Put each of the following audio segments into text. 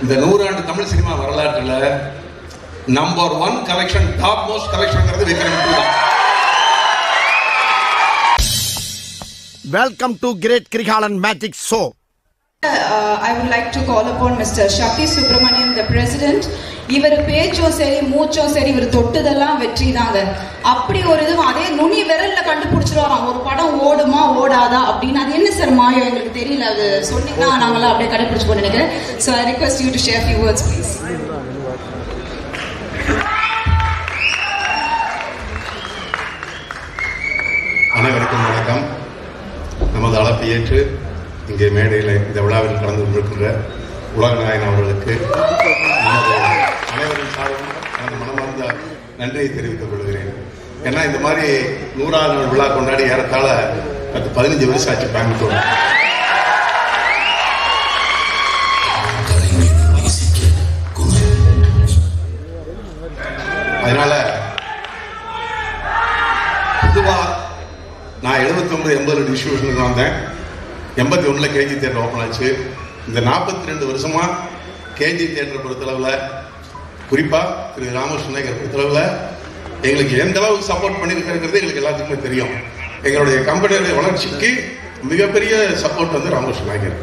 இந்த நூறாண்டு தமிழ் சினிமா வரலாற்றுல number one collection top most கலெக்ஷன்ங்கிறது விக்ரம் டூ தான் welcome to great Kirikalan magic show Uh, I would like to call upon Mr. Shakti Subramaniam, the president. இவர் பேச்சும் சரி மூச்சும் சரி இவர் தொட்டதெல்லாம் வெற்றி தாங்க அப்படி ஒரு இது அதே நுனி விரல்ல கண்டுபிடிச்சிருவாராம் ஒரு படம் ஓடுமா ஓடாதா அப்படின்னு அது என்ன சார் மாயம் எங்களுக்கு தெரியல அது சொன்னீங்கன்னா நாங்களாம் அப்படியே கடைபிடிச்சுக்கோ நினைக்கிறேன் so I request you to share few words please அனைவருக்கும் வணக்கம் நமது அழைப்பை ஏற்று இங்கே மேடையில் இந்த விழாவில் கலந்து கொண்டிருக்கின்ற உலகநாயகன் அவர்களுக்கு நமது அனைவரின் சார்பில் எனது மனமார்ந்த நன்றியை தெரிவித்துக் கொள்கிறேன் ஏன்னா இந்த மாதிரி நூறாவது நாள் விழா கொண்டாடி ஏறத்தாழ பத்து பதினஞ்சு வருஷம் ஆச்சு கோயம்புத்தூர் அதனால பொதுவா நான் 79 ஒன்பது எண்பது டிஸ்ட்ரிபியூஷனுக்கு வந்தேன் எண்பத்தி ஒண்ணுல கேஜி தேட்டர் ஓப்பன் ஆச்சு இந்த நாற்பத்தி ரெண்டு வருஷமா கேஜி தேட்டர் பொறுத்தளவில் குறிப்பா திரு ராமகிருஷ்ணன் பொறுத்தளவில் எங்களுக்கு எந்த அளவுக்கு சப்போர்ட் பண்ணியிருக்கிறது எங்களுக்கு எல்லாத்துக்குமே தெரியும் எங்களுடைய கம்பெனியுடைய வளர்ச்சிக்கு மிகப்பெரிய சப்போர்ட் வந்து ராமகிருஷ்ணன் நாயகர்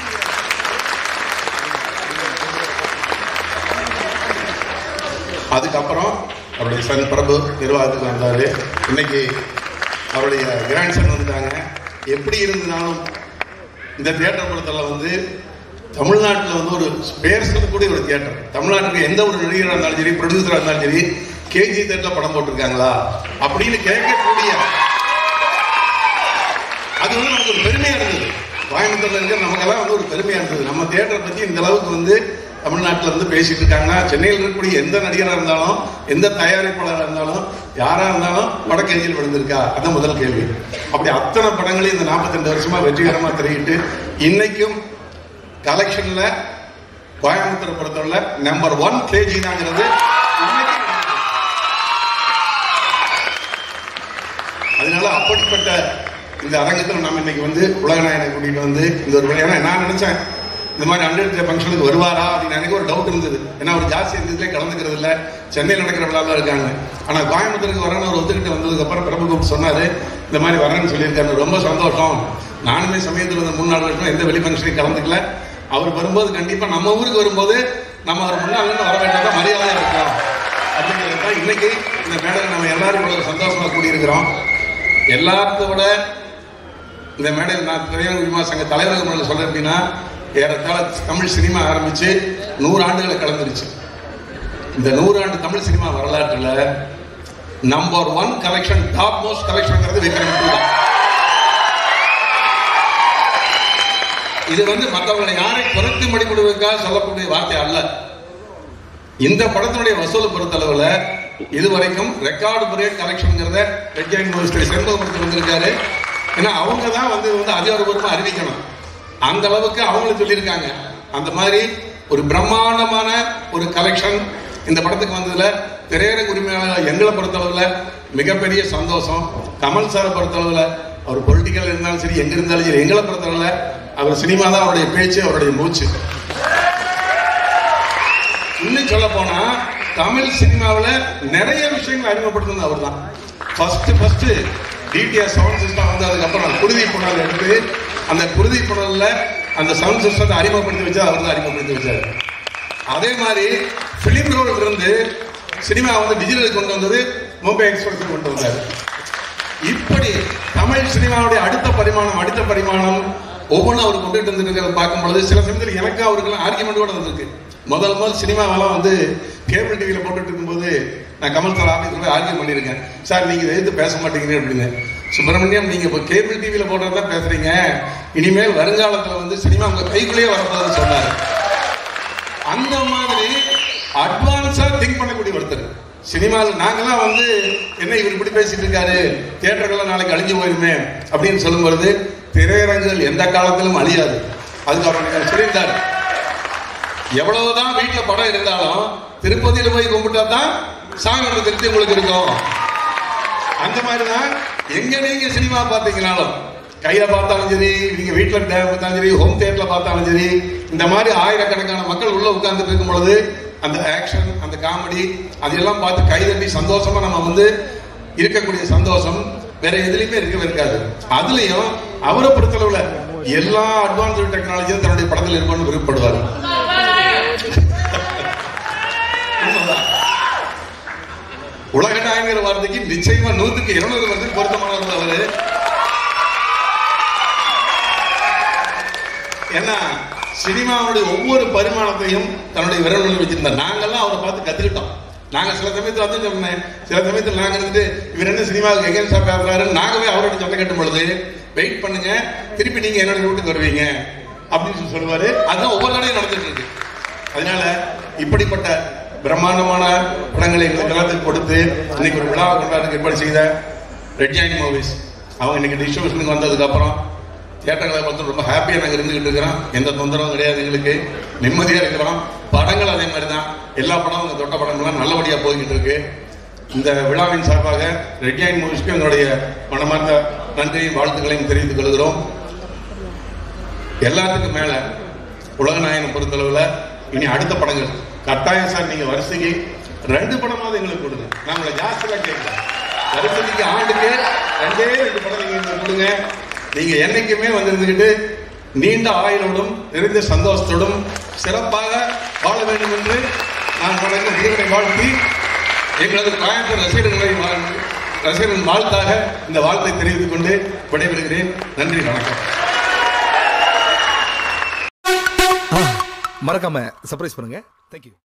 அதுக்கப்புறம் அவருடைய சன் பிரபு நிர்வாகத்துக்கு வந்தாரு இன்னைக்கு அவருடைய கிராண்ட் சன் வந்துட்டாங்க எப்படி இருந்தாலும் இந்த தியேட்டர் படத்துல வந்து தமிழ்நாட்டில் வந்து ஒரு பேர் சொல்லக்கூடிய ஒரு தியேட்டர் தமிழ்நாட்டுக்கு எந்த ஒரு நடிகராக இருந்தாலும் சரி ப்ரொடியூசராக இருந்தாலும் சரி கேஜி தேட்டர்ல படம் போட்டிருக்காங்களா அப்படின்னு கேட்கக்கூடிய அது வந்து நமக்கு ஒரு பெருமையா இருந்தது கோயம்புத்தூர்ல இருக்க நமக்கெல்லாம் வந்து ஒரு பெருமையா இருந்தது நம்ம தியேட்டரை பத்தி இந்த அளவுக்கு வந்து தமிழ்நாட்டில் வந்து பேசிட்டு இருக்காங்கன்னா சென்னையில் இருக்கக்கூடிய எந்த நடிகராக இருந்தாலும் எந்த தயாரிப்பாளராக இருந்தாலும் யாரா இருந்தாலும் வடக்கேஜியில் விழுந்திருக்கா அதான் முதல் கேள்வி அப்படி அத்தனை படங்களையும் இந்த 42 வருஷமா வெற்றிகரமா திரையிட்டு இன்னைக்கும் கலெக்ஷன்ல கோயம்புத்தூர் பொறுத்தவரை நம்பர் ஒன் கேஜி தாங்கிறது இன்னைக்கும் அதனால அப்படிப்பட்ட இந்த அரங்கத்தில் நம்ம இன்னைக்கு வந்து உலகநாயகனை கூட்டிட்டு வந்து இந்த ஒரு விழா- ஏன்னா நான் நினைச்சேன் இந்த மாதிரி ஹண்ட்ரட் ஃபங்க்ஷனுக்கு வருவாரா அப்படின்னு எனக்கு ஒரு டவுட் இருந்தது ஏன்னா அவர் ஜாஸ்தி இருந்ததுலேயே கலந்துக்கிறது இல்ல சென்னையில் நடக்கிற விழாவில் இருக்காங்க ஆனா கோயம்புத்தூருக்கு வரேன்னு அவர் ஒத்துக்கிட்டு வந்ததுக்கு அப்புறம் பிரபு கூப்பிட்டு சொன்னாரு இந்த மாதிரி வரேன்னு சொல்லியிருக்காரு ரொம்ப சந்தோஷம் நானுமே சமயத்தில் இந்த மூணு நாலு வருஷம் எந்த வெளி ஃபங்க்ஷனையும் கலந்துக்கல அவர் வரும்போது கண்டிப்பா நம்ம ஊருக்கு வரும்போது நம்ம அவர் முன்னாள் வர வேண்டியதா மரியாதையா இருக்கும் அப்படிங்கிறது தான் இன்னைக்கு இந்த மேடையில் நம்ம எல்லாரும் இவ்வளவு சந்தோஷமா கூடியிருக்கிறோம் எல்லாத்த விட இந்த மேடையில் நான் திரையுலக உரிமை சங்க தலைவர் முறையில் சொல்றேன் அப்படின்னா ஏறத்தாழ தமிழ் சினிமா ஆரம்பிச்சு நூறு ஆண்டுகளை கலந்துருச்சு இந்த நூறாண்டு தமிழ் சினிமா வரலாற்றுல number one collection top most கலெக்ஷன்ங்கிறது விக்ரம் டூ தான் இது வந்து மற்றவங்களை யாரை குறைத்து மதிப்பிடுவதற்காக சொல்லக்கூடிய வார்த்தை அல்ல இந்த படத்தினுடைய வசூலை பொறுத்தளவுல இதுவரைக்கும் ரெக்கார்டு பிரேக் கலெக்ஷன்ங்கிறத ரெக்கார்டிங் மினிஸ்டர் செண்பகப்படுத்தி வந்திருக்காரு ஏன்னா அவங்க தான் வந்து வந்து அதிகாரப்பூர்வமா அறிவிக்கணும் அந்த அளவுக்கு அவங்களும் சொல்லியிருக்காங்க அந்த மாதிரி ஒரு பிரம்மாண்டமான ஒரு கலெக்ஷன் இந்த படத்துக்கு வந்ததுல திரையரங்க உரிமையாளர் எங்களை பொறுத்தளவுல மிகப்பெரிய சந்தோஷம் கமல் சாரை பொறுத்தளவுல அவர் பொலிட்டிக்கல் இருந்தாலும் சரி எங்க இருந்தாலும் சரி எங்களை பொறுத்தளவுல அவர் சினிமா தான் அவருடைய பேச்சு அவருடைய மூச்சு இன்னும் சொல்ல போனா தமிழ் சினிமாவுல நிறைய விஷயங்களை அறிமுகப்படுத்தினது அவர் தான் first first DTS sound system வந்து அதுக்கப்புறம் குருதி புனல் எடுத்து அந்த குருதி புனல்ல அந்த சவுண்ட் சிஸ்டத்தை அறிமுகப்படுத்தி வச்சா அவர் தான் அறிமுகப்படுத்தி வச்சாரு அதே மாதிரி பிலிம் ரோல் இருந்து சினிமா வந்து டிஜிட்டல் கொண்டு வந்தது மும்பை எக்ஸ்பிரஸ் கொண்டு வந்தாரு இப்படி தமிழ் சினிமாவுடைய அடுத்த பரிமாணம் அடுத்த பரிமாணம் ஒவ்வொன்றும் அவர் கொண்டுட்டு வந்துருக்கிறத பார்க்கும் பொழுது சில சமயத்தில் எனக்கு அவருக்கெல்லாம் ஆர்கியூமெண்ட் கூட வந்திருக்கு முதல் முதல் சினிமாவெல்லாம் வந்து கேபிள் டிவியில் போட்டுட்டு இருக்கும்போது நான் கமல் சார் ஆஃபீஸில் போய் ஆர்கியூ பண்ணியிருக்கேன் சார் நீங்கள் இதை எதிர்த்து பேச மாட்டேங்கிறீங்க அப்படின்னு சுப்பிரமணியம் நீங்கள் இப்போ கேபிள் டிவியில் போடுறது தான் பேசுறீங்க இனிமேல் வருங்காலத்தில் வந்து சினிமா உங்கள் கைக்குள்ளேயே வரப்போகுதுன்னு சொன்னார் அந்த மாதிரி அட்வான்ஸா திங்க் பண்ணக்கூடிய ஒருத்தர் சினிமாவில் நாங்கெல்லாம் வந்து என்ன இவர் இப்படி பேசிட்டு இருக்காரு தியேட்டர்கள்லாம் நாளைக்கு அழிஞ்சு போயிருமே அப்படின்னு சொல்லும் பொழுது திரையரங்குகள் எந்த காலத்திலும் அழியாது அதுக்கு அவர் எனக்கு சொல்லியிருந்தார் எவ்வளவுதான் வீட்டுல படம் இருந்தாலும் திருப்பதியில போய் கும்பிட்டா தான் சாமியோட திருப்தி உங்களுக்கு இருக்கும் அந்த மாதிரி தான் எங்க நீங்க சினிமா பார்த்தீங்கனாலும் கையில பார்த்தாலும் சரி நீங்க வீட்டுல பார்த்தாலும் சரி ஹோம் தியேட்டர்ல பார்த்தாலும் சரி இந்த மாதிரி ஆயிரக்கணக்கான மக்கள் உள்ள உட்கார்ந்து இருக்கும் பொழுது அந்த ஆக்ஷன் அந்த காமெடி அதெல்லாம் பார்த்து கைதட்டி சந்தோஷமா நம்ம வந்து இருக்கக்கூடிய சந்தோஷம் வேற எதுலயுமே இருக்கவே இருக்காது அதுலயும் அவரை பொறுத்தளவுல எல்லா அட்வான்ஸ்டு டெக்னாலஜியும் தன்னுடைய படத்தில் இருக்கணும்னு விருப்பப்படுவார் உண்மைதான். உலக நாயகர் வார்த்தைக்கு நிச்சயமா நூத்துக்கு இருநூறு வருஷம் பொருத்தமானவர் அவரு ஏன்னா சினிமாவுடைய ஒவ்வொரு பரிமாணத்தையும் தன்னுடைய விரல்களில் வச்சிருந்தார் நாங்கெல்லாம் அவரை பார்த்து கத்துக்கிட்டோம் நாங்க சில சமயத்துல வந்து சொன்னேன் சில சமயத்துல நாங்க இருந்துட்டு இவர் என்ன சினிமாவுக்கு எகேன்ஸ்டா பேசுறாரு நாங்கவே அவரோட சண்டை கட்டும் பொழுது வெயிட் பண்ணுங்க திருப்பி நீங்க என்னோட வீட்டுக்கு வருவீங்க அப்படின்னு சொல்லி சொல்லுவாரு அதுதான் ஒவ்வொரு நாளையும் நடந்துட்டு இருக்கு அதனால இப்படிப்பட்ட பிரம்மாண்டமான படங்களை எங்களுக்கு எல்லாத்துக்கும் கொடுத்து இன்னைக்கு ஒரு விழாவை கொண்டாடுறதுக்கு ஏற்பாடு செய்த ரெட் ஜாயின் மூவிஸ் அவங்க இன்னைக்கு டிஸ்ட்ரிபியூஷனுக்கு வந்ததுக்கு அப்புறம் தியேட்டர்களை பார்த்து ரொம்ப ஹாப்பியாக நாங்கள் இருந்துகிட்டு இருக்கிறோம் எந்த தொந்தரவும் கிடையாது எங்களுக்கு நிம்மதியாக இருக்கிறோம் படங்கள் அதே மாதிரி தான் எல்லா படமும் உங்கள் தொட்ட படங்கள்லாம் நல்லபடியாக போய்கிட்டு இருக்கு இந்த விழாவின் சார்பாக ரெட் ஜாயின் மூவிஸ்க்கு எங்களுடைய மனமார்ந்த நன்றியும் வாழ்த்துக்களையும் தெரிவித்துக் கொள்கிறோம் எல்லாத்துக்கும் மேல உலகநாயகனை பொறுத்தளவுல இனி அடுத்த படங்கள் கட்டாயம் சார் நீங்க வரிசைக்கு ரெண்டு படமாவது எங்களுக்கு கொடுங்க நாங்கள ஜாஸ்தியா கேட்கலாம் வருஷத்துக்கு ஆண்டுக்கு ரெண்டே ரெண்டு படம் நீங்க எங்களுக்கு கொடுங்க நீங்க என்னைக்குமே வந்திருந்துகிட்டு நீண்ட ஆயுளோடும் நிறைந்த சந்தோஷத்தோடும் சிறப்பாக வாழ வேண்டும் என்று நான் தொடங்க உங்களை வாழ்த்தி எங்களது கோயம்புத்தூர் ரசிகர்களை வாழ்- ரசிகர்களின் வாழ்த்தாக இந்த வாழ்த்தை தெரிவித்துக் கொண்டு விடைபெறுகிறேன் நன்றி வணக்கம் மறக்காம சர்ப்ரைஸ் பண்ணுங்க தேங்க்யூ